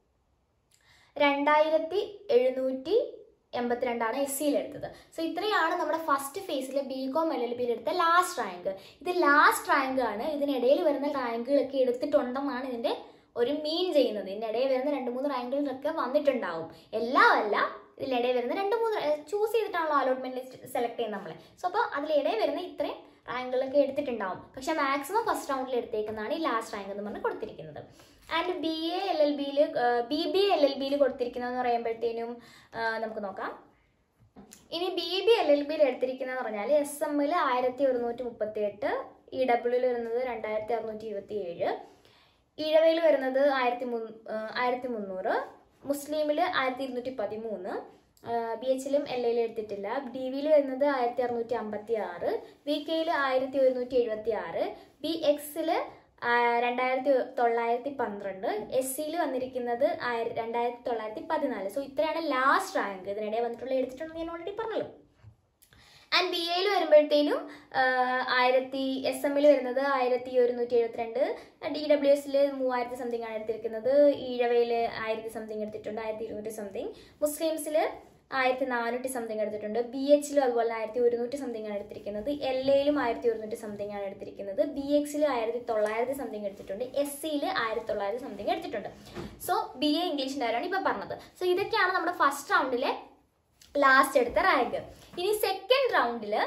A: രണ്ടായിരത്തി എഴുന്നൂറ്റി എൺപത്തിരണ്ടാണ് എസ് സിയിൽ എടുത്തത് സോ ഇത്രയാണ് നമ്മുടെ ഫസ്റ്റ് ഫേസിൽ ബി കോം എൽ എൽ ബിയിൽ എടുത്ത ലാസ്റ്റ് റാങ്ക് ഇത് ലാസ്റ്റ് റാങ്ക് ആണ് ഇതിനിടയിൽ വരുന്ന റാങ്കുകളൊക്കെ എടുത്തിട്ടുണ്ടെന്നാണ് ഇതിന്റെ ഒരു മീൻ ചെയ്യുന്നത് ഇതിനിടയിൽ വരുന്ന രണ്ട് മൂന്ന് റാങ്കുകളൊക്കെ വന്നിട്ടുണ്ടാവും എല്ലാം അല്ല ഇതിലിടയിൽ വരുന്ന രണ്ട് മൂന്ന് ചൂസ് ചെയ്തിട്ടാണല്ലോ അലോട്ട്മെന്റ് ലിസ്റ്റ് സെലക്ട് ചെയ്യുന്നത് നമ്മളെ സോ അപ്പോൾ അതിലിടയിൽ വരുന്ന ഇത്രയും റാങ്കുകളൊക്കെ എടുത്തിട്ടുണ്ടാവും പക്ഷെ മാക്സിമം ഫസ്റ്റ് റൗണ്ടിൽ എടുത്തേക്കുന്നതാണ് ഈ ലാസ്റ്റ് റാങ്ക് എന്ന് പറഞ്ഞ് കൊടുത്തിരിക്കുന്നത് and B A L L ബിയിൽ ബി ബി എൽ എൽ ബിയിൽ കൊടുത്തിരിക്കുന്നതെന്ന് പറയുമ്പോഴത്തേനും ആ, നമുക്ക് നോക്കാം ഇനി ബി ബി എൽ എൽ ബിയിൽ എടുത്തിരിക്കുന്നതെന്ന് പറഞ്ഞാൽ എസ് എമ്മിൽ ആയിരത്തി ഒരുന്നൂറ്റി മുപ്പത്തി എട്ട് ഇ ഡബ്ല്യൂയിൽ വരുന്നത് രണ്ടായിരത്തി അറുന്നൂറ്റി ഇരുപത്തി ഏഴ് ഈഴവയിൽ വരുന്നത് ആയിരത്തി മുൻ ആയിരത്തി മുന്നൂറ് മുസ്ലിമിൽ ആയിരത്തി ഇരുന്നൂറ്റി പതിമൂന്ന് ബി എച്ചിലും എൽ എയിലും എടുത്തിട്ടില്ല ഡി വിയിൽ വരുന്നത് ആയിരത്തി അറുന്നൂറ്റി അമ്പത്തി ആറ് വി കെയിൽ ആയിരത്തി ഒരുന്നൂറ്റി എഴുപത്തി ആറ് ബി എക്സിൽ രണ്ടായിരത്തി തൊള്ളായിരത്തി പന്ത്രണ്ട് എസ് സിയിൽ വന്നിരിക്കുന്നത് ആയിര രണ്ടായിരത്തി തൊള്ളായിരത്തി പതിനാല് സോ ഇത്രയാണ് ലാസ്റ്റ് റാങ്ക് ഇതിനിടെ വന്നിട്ടുള്ള എടുത്തിട്ടുണ്ടെന്ന് ഞാൻ ഓൾറെഡി പറഞ്ഞല്ലോ ആൻഡ് ബി എയിൽ വരുമ്പോഴത്തേനും ആയിരത്തി എസ് എമ്മിൽ വരുന്നത് ആയിരത്തി ഒരുന്നൂറ്റി എഴുപത്തിരണ്ട് ഡി ഡബ്ല്യു എസിൽ മൂവായിരത്തി സംതിങ് ആണ് എടുത്തിരിക്കുന്നത് ഈഴവയിൽ ആയിരത്തി സംതിങ് എടുത്തിട്ടുണ്ട് ആയിരത്തി ഇരുന്നൂറ്റി സംതിങ് മുസ്ലിംസിൽ ആയിരത്തി നാനൂറ്റി സംതിങ് എടുത്തിട്ടുണ്ട് ബി എച്ചിലും അതുപോലെ ആയിരത്തി ഒരുന്നൂറ്റി സംതിങ് ആണ് എടുത്തിരിക്കുന്നത് എൽ എയിലും ആയിരത്തി ഒരുന്നൂറ്റി സംതിങ് ആണ് എടുത്തിരിക്കുന്നത് ബി എക്സിൽ ആയിരത്തി തൊള്ളായിരത്തി സംതിങ് എടുത്തിട്ടുണ്ട് എസ് സിയിൽ ആയിരത്തി തൊള്ളായിരത്തി സംതിങ് എടുത്തിട്ടുണ്ട് സോ ബി എ ഇംഗ്ലീഷിൻ്റെ കാര്യമാണ് ഇപ്പോൾ പറഞ്ഞത് സോ ഇതൊക്കെയാണ് നമ്മുടെ ഫസ്റ്റ് റൗണ്ടിലെ ലാസ്റ്റ് എടുത്ത റാങ്ക് ഇനി സെക്കൻഡ് റൗണ്ടിൽ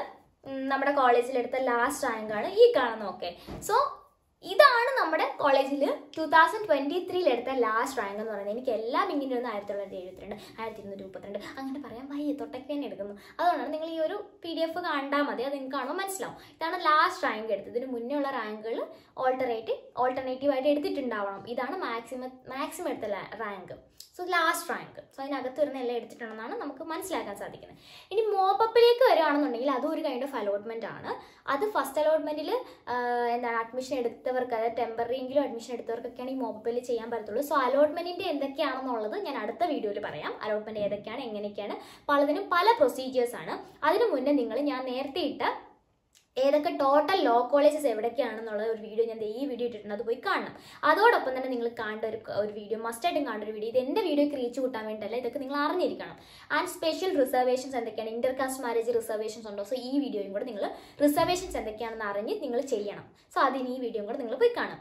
A: ഉം, നമ്മുടെ കോളേജിൽ എടുത്ത ലാസ്റ്റ് റാങ്കാണ് ഈ കാണുന്ന ഓക്കെ സോ ഇതാണ് നമ്മുടെ കോളേജിൽ ടൂ തൗസൻഡ് ട്വന്റി ത്രീയിൽ എടുത്ത ലാസ്റ്റ് റാങ്ക് എന്ന് പറയുന്നത് എനിക്ക് എല്ലാം ഇങ്ങനെ ഒന്ന് ആയിരത്തി തൊള്ളായിരത്തി എഴുപത്തിരണ്ട് ആയിരത്തി ഇരുന്നൂറ്റി മുപ്പത്തിരണ്ട് അങ്ങനെ പറയാൻ വയ്യ തൊട്ടൊക്കെ തന്നെ എടുക്കുന്നു അതുകൊണ്ടാണ് നിങ്ങൾ ഈ ഒരു പി ഡി എഫ് കണ്ടാൽ മതി അത് നിങ്ങൾക്ക് കാണുമ്പോൾ മനസ്സിലാവും ഇതാണ് ലാസ്റ്റ് റാങ്ക് എടുത്തത് ഇതിന് മുന്നേ ഉള്ള റാങ്കുകൾ ഓൾട്ടറേറ്റ് ഓൾട്ടർനേറ്റീവ് ആയിട്ട് എടുത്തിട്ടുണ്ടാവണം ഇതാണ് മാക്സിമം മാക്സിമം എടുത്ത rank so last rank so അതിനകത്ത് വരുന്ന എല്ലാം എടുത്തിട്ടുണ്ടെന്നാണ് നമുക്ക് മനസ്സിലാക്കാൻ സാധിക്കുന്നത് ഇനി മോപ്പപ്പിലേക്ക് വരികയാണെന്നുണ്ടെങ്കിൽ അതും ഒരു കൈൻഡ് ഓഫ് അലോട്ട്മെന്റ് ആണ് അത് ഫസ്റ്റ് അലോട്ട്മെന്റിൽ എന്താണ് അഡ്മിഷൻ എടുത്തവർക്ക് അതായത് ടെമ്പററിയെങ്കിലും അഡ്മിഷൻ എടുത്തവർക്കൊക്കെയാണ് ഈ മോപ്പപ്പിൽ ചെയ്യാൻ പറ്റത്തുള്ളൂ സോ അലോട്ട്മെന്റിന്റെ എന്തൊക്കെയാണെന്നുള്ളത് ഞാൻ അടുത്ത വീഡിയോയിൽ പറയാം അലോട്ട്മെന്റ് ഏതൊക്കെയാണ് എങ്ങനെയൊക്കെയാണ് പലതിനും പല പ്രൊസീജിയേഴ്സ് ആണ് അതിനു മുന്നേ നിങ്ങൾ ഞാൻ നേരത്തെ ഇട്ട ഏതൊക്കെ ടോട്ടൽ ലോ കോളേജസ് എവിടേക്കാണെന്നുള്ള ഒരു വീഡിയോ ഞാൻ ദേ ഈ വീഡിയോ ഇട്ടിട്ടുണ്ട് അത് പോയി കാണണം അതോടൊപ്പം തന്നെ നിങ്ങൾ കാണേണ്ട ഒരു ഒരു വീഡിയോ മസ്റ്റായിട്ടും കാണേണ്ട ഒരു വീഡിയോ ഇത് എൻ്റെ വീഡിയോക്ക് റീച്ച് കൂട്ടാൻ വേണ്ടിയല്ല ഇതൊക്കെ നിങ്ങൾ അറിഞ്ഞിരിക്കണം ആൻഡ് സ്പെഷ്യൽ റിസർവേഷൻസ് എന്തൊക്കെയാണ് ഇന്റർകാസ്റ്റ് മാരേജ് റിസർവേഷൻസ് ഉണ്ടോ സോ ഈ വീഡിയോയും കൂടെ നിങ്ങൾ റിസർവേഷൻസ് എന്തൊക്കെയാണെന്ന് അറിഞ്ഞ് നിങ്ങൾ ചെയ്യണം സോ അതിന് ഈ വീഡിയോയും കൂടെ നിങ്ങൾ പോയി കാണാം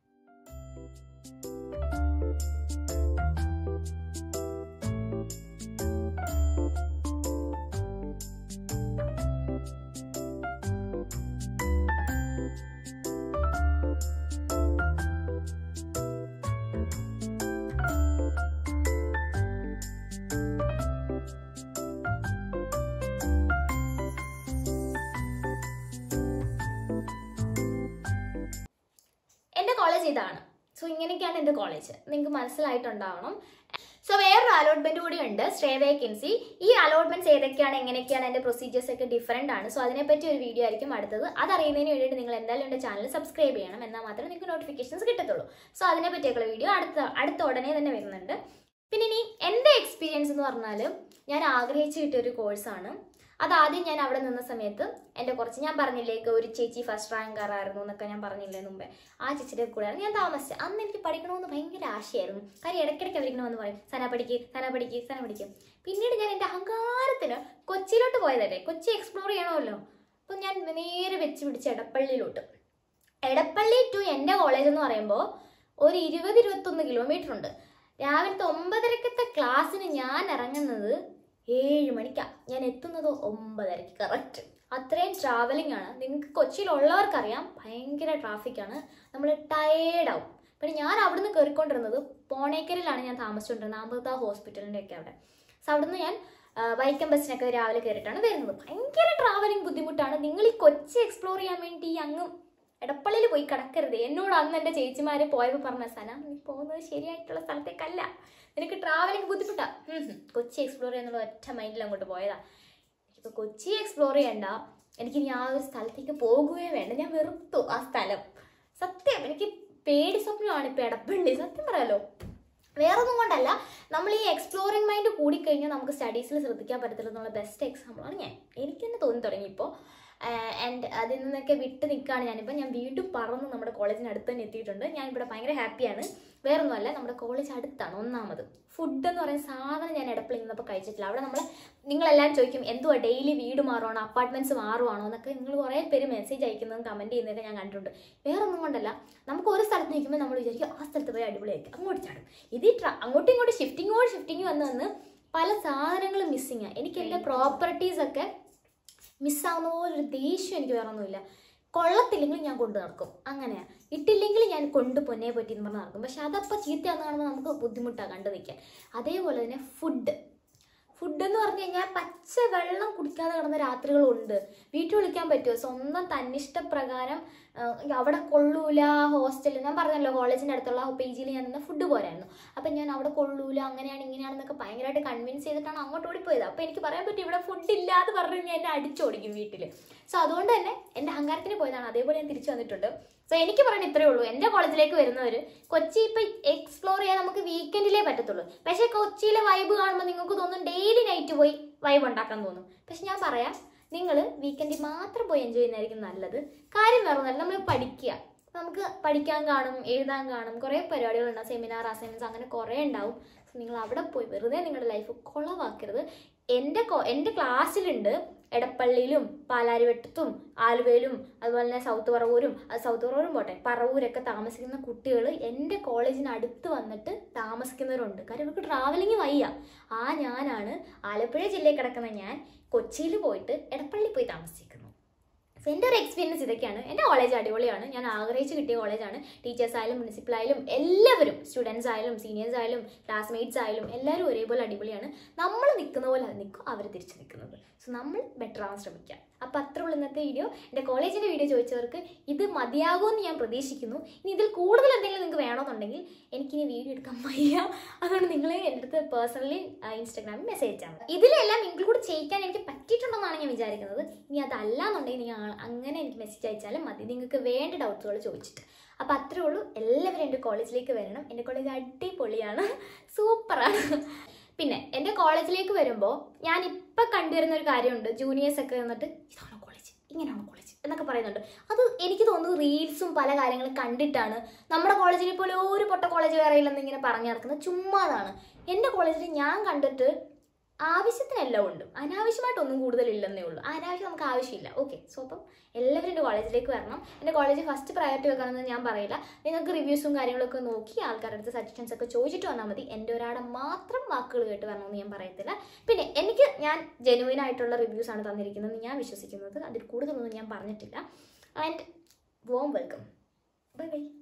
A: എൻ്റെ കോളേജ് ഇതാണ് സോ ഇങ്ങനെയൊക്കെയാണ് എൻ്റെ കോളേജ് നിങ്ങൾക്ക് മനസ്സിലായിട്ടുണ്ടാവണം സോ വേറൊരു അലോട്ട്മെന്റ് കൂടി ഉണ്ട് സ്റ്റേ വേക്കൻസി ഈ അലോട്ട്മെന്റ്സ് ഏതൊക്കെയാണ് എങ്ങനെയൊക്കെയാണ് അതിന്റെ പ്രൊസീജിയേഴ്സ് ഒക്കെ ഡിഫറെന്റ് ആണ് സോ അതിനെപ്പറ്റി ഒരു വീഡിയോ ആയിരിക്കും അടുത്തത് അത് അറിയുന്നതിന് വേണ്ടിയിട്ട് നിങ്ങൾ എന്തായാലും എൻ്റെ ചാനൽ സബ്സ്ക്രൈബ് ചെയ്യണം എന്നാൽ മാത്രമേ നിങ്ങൾക്ക് നോട്ടിഫിക്കേഷൻസ് കിട്ടത്തുള്ളൂ സോ അതിനെ പറ്റിയൊക്കെയുള്ള വീഡിയോ അടുത്ത അടുത്ത ഉടനെ തന്നെ വരുന്നുണ്ട് പിന്നെ ഇനി എൻ്റെ എക്സ്പീരിയൻസ് എന്ന് പറഞ്ഞാൽ ഞാൻ ആഗ്രഹിച്ചു കിട്ടിയ ഒരു കോഴ്സാണ് അതാദ്യം ഞാൻ അവിടെ നിന്ന സമയത്ത് എൻ്റെ കുറച്ച് ഞാൻ പറഞ്ഞില്ലേ ഒരു ചേച്ചി ഫസ്റ്റ് റാങ്കാറായിരുന്നു എന്നൊക്കെ ഞാൻ പറഞ്ഞില്ലേ മുമ്പേ ആ ചേച്ചിയുടെ കൂടെയാണ് ഞാൻ താമസിച്ചത് അന്ന് എനിക്ക് പഠിക്കണമെന്ന് ഭയങ്കര ആശയമായിരുന്നു കാര്യം ഇടയ്ക്കിടയ്ക്ക് അവരിങ്ങനെ വന്ന് പറയും സന പഠിക്ക് സന പഠിക്ക് സന പഠിക്ക് പിന്നീട് ഞാൻ എൻ്റെ അഹങ്കാരത്തിന് കൊച്ചിയിലോട്ട് പോയതല്ലേ കൊച്ചി എക്സ്പ്ലോർ ചെയ്യണമല്ലോ അപ്പം ഞാൻ നേരെ വെച്ച് പിടിച്ച് എടപ്പള്ളിയിലോട്ട് എടപ്പള്ളി ടു എൻ്റെ കോളേജ് എന്ന് പറയുമ്പോൾ ഒരു ഇരുപത് ഇരുപത്തൊന്ന് കിലോമീറ്റർ ഉണ്ട് രാവിലത്തെ ഒമ്പതരക്കത്തെ ക്ലാസ്സിന് ഞാൻ ഇറങ്ങുന്നത് ഏഴ് മണിക്കാണ് ഞാൻ എത്തുന്നത് ഒമ്പതരക്ക് കറക്റ്റ് അത്രയും ട്രാവലിംഗ് ആണ് നിങ്ങൾക്ക് കൊച്ചിയിലുള്ളവർക്കറിയാം ഭയങ്കര ട്രാഫിക്കാണ് നമ്മൾ ടയേർഡാവും പിന്നെ ഞാൻ അവിടുന്ന് കയറിക്കൊണ്ടിരുന്നത് പോണേക്കരയിലാണ് ഞാൻ താമസിച്ചുകൊണ്ടിരുന്നത് അമൃത ഹോസ്പിറ്റലിൻ്റെ ഒക്കെ അവിടെ സോ അവിടുന്ന് ഞാൻ ആ, വൈക്കം ബസ്സിനൊക്കെ രാവിലെ കയറിയിട്ടാണ് വരുന്നത് ഭയങ്കര ട്രാവലിംഗ് ബുദ്ധിമുട്ടാണ് നിങ്ങൾ ഈ കൊച്ചി എക്സ്പ്ലോർ ചെയ്യാൻ വേണ്ടി അങ്ങ് എടപ്പള്ളിയിൽ പോയി കിടക്കരുത് എന്നോട് അന്ന് എൻ്റെ ചേച്ചിമാര് പോയപ്പോൾ പറഞ്ഞ സന നീ പോകുന്നത് ശരിയായിട്ടുള്ള സ്ഥലത്തേക്കല്ല നിനക്ക് ട്രാവലിംഗ് ബുദ്ധിമുട്ടാ ഉം ഹും. കൊച്ചി എക്സ്പ്ലോർ ചെയ്യാന്നുള്ള ഒറ്റ മൈൻഡിൽ അങ്ങോട്ട് പോയതാ എനിക്കിപ്പോൾ കൊച്ചി എക്സ്പ്ലോർ ചെയ്യണ്ട എനിക്ക് ഇനി ആ ഒരു സ്ഥലത്തേക്ക് പോകുകയേ വേണ്ട ഞാൻ വെറുത്തു ആ സ്ഥലം സത്യം എനിക്ക് പേടി സ്വപ്നമാണ് ഇപ്പം എടപ്പള്ളി സത്യം പറയാലോ വേറൊന്നും കൊണ്ടല്ല നമ്മൾ ഈ എക്സ്പ്ലോറിംഗ് മൈൻഡ് കൂടിക്കഴിഞ്ഞാൽ നമുക്ക് സ്റ്റഡീസിൽ ശ്രദ്ധിക്കാൻ പറ്റത്തില്ല എന്നുള്ള ബെസ്റ്റ് എക്സാമ്പിളാണ് ഞാൻ എനിക്ക് തന്നെ തോന്നി തുടങ്ങി ഇപ്പോൾ ആൻഡ് അതിൽ നിന്നൊക്കെ വിട്ട് നിൽക്കുകയാണ് ഞാനിപ്പോൾ ഞാൻ വീണ്ടും പറന്ന് നമ്മുടെ കോളേജിന് അടുത്ത് തന്നെ എത്തിയിട്ടുണ്ട് ഞാൻ ഇവിടെ ഭയങ്കര ഹാപ്പിയാണ് വേറൊന്നുമല്ല നമ്മുടെ കോളേജ് അടുത്താണ് ഒന്നാമത് ഫുഡ് എന്ന് പറയുന്ന സാധനം ഞാൻ എടപ്പള്ളിൽ നിന്നപ്പോൾ കഴിച്ചിട്ടില്ല അവിടെ നമ്മൾ നിങ്ങളെല്ലാവരും ചോദിക്കും എന്തുവാ ഡെയിലി വീട് മാറുവാണോ അപ്പാർട്ട്മെന്റ്സ് മാറുവാണോ എന്നൊക്കെ നിങ്ങൾ കുറേ പേര് മെസ്സേജ് അയക്കുന്നതും കമൻറ്റ് ചെയ്യുന്നതൊക്കെ ഞാൻ കണ്ടിട്ടുണ്ട് വേറൊന്നും കൊണ്ടല്ല നമുക്ക് ഒരു സ്ഥലത്ത് നിൽക്കുമ്പോൾ നമ്മൾ വിചാരിക്കും ആ സ്ഥലത്ത് പോയി അടിപൊളിയായിരിക്കും അങ്ങോട്ട് ചാടും ഇത് ഈ ട്ര- അങ്ങോട്ടും ഇങ്ങോട്ടും ഷിഫ്റ്റിങ്ങോട് ഷിഫ്റ്റിങ് വന്ന് വന്ന് പല സാധനങ്ങളും മിസ്സിങ് എനിക്ക് എൻ്റെ പ്രോപ്പർട്ടീസ് ഒക്കെ മിസ്സാവുന്ന പോലെ ഒരു ദേഷ്യം എനിക്ക് വേറെ ഒന്നുമില്ല കൊള്ളത്തില്ലെങ്കിൽ ഞാൻ കൊണ്ടു നടക്കും അങ്ങനെയാ ഇട്ടില്ലെങ്കിൽ ഞാൻ കൊണ്ട് പൊന്നെ പറ്റി എന്ന് പറഞ്ഞ് നടക്കും പക്ഷെ അതപ്പോൾ ചീത്തയാന്ന് കാണുമ്പോൾ നമുക്ക് ബുദ്ധിമുട്ടാണ് കണ്ടു നിൽക്കാൻ അതേപോലെ തന്നെ ഫുഡ് ഫുഡ് എന്ന് പറഞ്ഞു കഴിഞ്ഞാൽ പച്ച വെള്ളം കുടിക്കാതെ കിടന്ന രാത്രികളുണ്ട് വീട്ടിൽ വിളിക്കാൻ പറ്റുമോ സ്വന്തം തന്നിഷ്ടപ്രകാരം ആ, അവിടെ കൊള്ളൂല ഹോസ്റ്റലിൽ ഞാൻ പറഞ്ഞല്ലോ കോളേജിൻ്റെ അടുത്തുള്ള പി ജിയിൽ ഞാൻ നിന്ന് ഫുഡ് പോരായിരുന്നു അപ്പം ഞാൻ അവിടെ കൊള്ളൂല അങ്ങനെയാണ് ഇങ്ങനെയാണെന്നൊക്കെ ഭയങ്കരമായിട്ട് കൺവിൻസ് ചെയ്തിട്ടാണ് അങ്ങോട്ട് ഓടിപ്പോയത് അപ്പം എനിക്ക് പറയാൻ പറ്റും ഇവിടെ ഫുഡ് ഇല്ലാതെ പറഞ്ഞു കഴിഞ്ഞാൽ എന്നെ അടിച്ചോടിക്കും വീട്ടിൽ സോ അതുകൊണ്ട് തന്നെ എൻ്റെ അഹങ്കാരത്തിന് പോയതാണ് അതേപോലെ ഞാൻ തിരിച്ചു വന്നിട്ടുണ്ട് സോ എനിക്ക് പറയാൻ ഇത്രയേ ഉള്ളൂ എൻ്റെ കോളേജിലേക്ക് വരുന്നവർ കൊച്ചി ഇപ്പം എക്സ്പ്ലോർ ചെയ്യാൻ നമുക്ക് വീക്കെൻഡിലേ പറ്റത്തുള്ളൂ പക്ഷേ കൊച്ചിയിലെ വൈബ് കാണുമ്പോൾ നിങ്ങൾക്ക് തോന്നും ഡെയിലി നൈറ്റ് പോയി വൈബ് ഉണ്ടാക്കാൻ തോന്നും പക്ഷെ ഞാൻ പറയാം നിങ്ങൾ വീക്കെൻഡിൽ മാത്രം പോയി എൻജോയ് ചെയ്യുന്നതായിരിക്കും നല്ലത് കാര്യം വേറെ ഒന്നല്ല നമ്മൾ പഠിക്കുക നമുക്ക് പഠിക്കാൻ കാണും എഴുതാൻ കാണും കുറേ പരിപാടികളുണ്ടാവും സെമിനാർ അസൈൻമെൻറ്റ്സ് അങ്ങനെ കുറേ ഉണ്ടാവും സോ നിങ്ങൾ അവിടെ പോയി വെറുതെ നിങ്ങളുടെ ലൈഫ് കുളവാക്കരുത് എൻ്റെ കോ എൻ്റെ ക്ലാസ്സിലുണ്ട് എടപ്പള്ളിയിലും പാലാരിവട്ടത്തും ആലുവയിലും അതുപോലെ തന്നെ സൗത്ത് പറവൂരും അത് സൗത്ത് പറവൂരും പോട്ടെ പറവൂരൊക്കെ താമസിക്കുന്ന കുട്ടികൾ എൻ്റെ കോളേജിന് അടുത്ത് വന്നിട്ട് താമസിക്കുന്നവരുണ്ട് കാര്യം അവർക്ക് ട്രാവലിംഗ് വയ്യ ആ ഞാനാണ് ആലപ്പുഴ ജില്ലയിൽ കിടക്കുന്ന ഞാൻ കൊച്ചിയിൽ പോയിട്ട് എടപ്പള്ളി പോയി താമസിക്കുന്നു സോ എൻ്റെ ഒരു എക്സ്പീരിയൻസ് ഇതൊക്കെയാണ് എൻ്റെ കോളേജ് അടിപൊളിയാണ് ഞാൻ ആഗ്രഹിച്ച് കിട്ടിയ കോളേജാണ് ടീച്ചേഴ്സ് ആയാലും പ്രിൻസിപ്പൽ ആയാലും എല്ലാവരും സ്റ്റുഡൻസ് ആയാലും സീനിയേഴ്സ് ആയാലും ക്ലാസ്മേറ്റ്സ് ആയാലും എല്ലാവരും ഒരേപോലെ അടിപൊളിയാണ് നമ്മൾ നിൽക്കുന്ന പോലെ അത് നിൽക്കും അവർ തിരിച്ച് നിൽക്കുന്നത് സോ നമ്മൾ ബെറ്റർ ആവാൻ ശ്രമിക്കാം അപ്പോൾ അത്ര ഉള്ള ഇന്നത്തെ വീഡിയോ എൻ്റെ കോളേജിൻ്റെ വീഡിയോ ചോദിച്ചവർക്ക് ഇത് മതിയാകുമെന്ന് ഞാൻ പ്രതീക്ഷിക്കുന്നു ഇനി ഇതിൽ കൂടുതൽ എന്തെങ്കിലും നിങ്ങൾക്ക് വേണമെന്നുണ്ടെങ്കിൽ എനിക്കിനി വീഡിയോ എടുക്കാൻ വയ്യ അതുകൊണ്ട് നിങ്ങൾ എൻ്റെ അടുത്ത് പേഴ്സണലി ഇൻസ്റ്റാഗ്രാമിൽ മെസ്സേജ് അയച്ചാൽ മതി ഇതിലെല്ലാം ഇൻക്ലൂഡ് ചെയ്യിക്കാൻ എനിക്ക് പറ്റിയിട്ടുണ്ടെന്നാണ് ഞാൻ വിചാരിക്കുന്നത് ഇനി അതല്ല എന്നുണ്ടെങ്കിൽ നിങ്ങൾ ആ- അങ്ങനെ എനിക്ക് മെസ്സേജ് അയച്ചാലും മതി നിങ്ങൾക്ക് വേണ്ട ഡൗട്ട്സുകൾ ചോദിച്ചിട്ട് അപ്പോൾ അത്രേ ഉള്ളൂ എല്ലാവരും എൻ്റെ കോളേജിലേക്ക് വരണം എൻ്റെ കോളേജ് അടിപൊളിയാണ് സൂപ്പറാണ് പിന്നെ എൻ്റെ കോളേജിലേക്ക് വരുമ്പോൾ ഞാൻ ഇപ്പം കണ്ടുവരുന്ന ഒരു കാര്യമുണ്ട് ജൂനിയേഴ്സ് ഒക്കെ വന്നിട്ട് ഇതാണോ കോളേജ് ഇങ്ങനെയാണോ കോളേജ് എന്നൊക്കെ പറയുന്നുണ്ട് അത് എനിക്ക് തോന്നുന്നു റീൽസും പല കാര്യങ്ങളും കണ്ടിട്ടാണ് നമ്മുടെ കോളേജിനെ പോലെ ഒരു പൊട്ട കോളേജ് വേറെ ഇല്ലെന്ന് ഇങ്ങനെ പറഞ്ഞു നടക്കുന്നത് ചുമ്മാതാണ് എൻ്റെ കോളേജിൽ ഞാൻ കണ്ടിട്ട് ആവശ്യത്തിനെല്ലാം ഉണ്ട് അനാവശ്യമായിട്ടൊന്നും കൂടുതലില്ലെന്നേ ഉള്ളൂ അനാവശ്യം നമുക്ക് ആവശ്യമില്ല ഓക്കെ സോ അപ്പം എല്ലാവരും എൻ്റെ കോളേജിലേക്ക് വരണം എൻ്റെ കോളേജ് ഫസ്റ്റ് പ്രയോറിറ്റി വെക്കണമെന്ന് ഞാൻ പറയില്ല നിങ്ങൾക്ക് റിവ്യൂസും കാര്യങ്ങളൊക്കെ നോക്കി ആൾക്കാരുടെ അടുത്ത് സജഷൻസ് ഒക്കെ ചോദിച്ചിട്ട് വന്നാൽ മതി എൻ്റെ ഒരാടെ മാത്രം വാക്കുകൾ കേട്ട് വരണമെന്ന് ഞാൻ പറയത്തില്ല പിന്നെ എനിക്ക് ഞാൻ ജെനുവിൻ ആയിട്ടുള്ള റിവ്യൂസ് ആണ് തന്നിരിക്കുന്നത് ഞാൻ വിശ്വസിക്കുന്നത് അതിൽ കൂടുതലൊന്നും ഞാൻ പറഞ്ഞിട്ടില്ല and warm welcome bye by